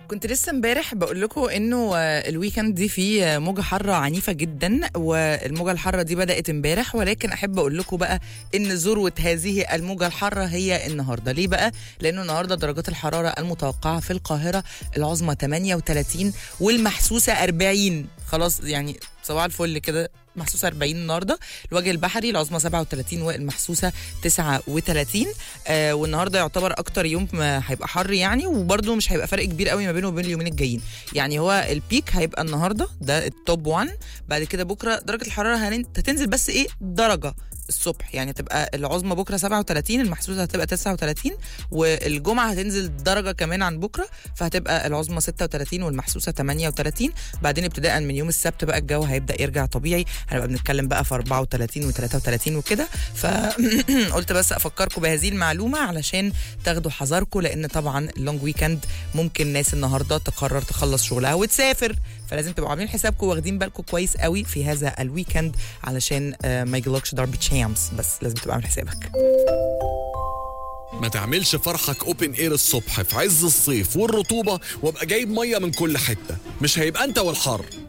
كنت لسه امبارح بقول لكم انه آه، الويكند دي فيه آه، موجه حاره عنيفه جدا والموجه الحاره دي بدات امبارح ولكن احب اقول لكم بقى ان ذروه هذه الموجه الحاره هي النهارده ليه بقى لانه النهارده درجات الحراره المتوقعه في القاهره العظمى 38 والمحسوسه 40 خلاص يعني صباح الفل كده محسوسه 40 النهارده الوجه البحري العظمى 37 والمحسوسه 39 آه والنهارده يعتبر اكتر يوم ما هيبقى حر يعني وبرده مش هيبقى فرق كبير قوي ما بينه وبين اليومين الجايين يعني هو البيك هيبقى النهارده ده التوب 1 بعد كده بكره درجه الحراره هنن- هتنزل بس ايه درجه الصبح يعني تبقى العظمى بكره 37 المحسوسه هتبقى 39 والجمعه هتنزل درجه كمان عن بكره فهتبقى العظمى 36 والمحسوسه 38 بعدين ابتداء من يوم السبت بقى الجو هيبدا يرجع طبيعي هنبقى بنتكلم بقى في 34 و33 وكده فقلت بس افكركم بهذه المعلومه علشان تاخدوا حذركم لان طبعا اللونج ويكند ممكن ناس النهارده تقرر تخلص شغلها وتسافر فلازم تبقوا عاملين حسابكم واخدين بالكم كويس قوي في هذا الويكند علشان آه، ما يجيلكش ضربة شامس بس لازم تبقى عامل حسابك ما تعملش فرحك اوبن اير الصبح في عز الصيف والرطوبة وابقى جايب مية من كل حتة مش هيبقى انت والحر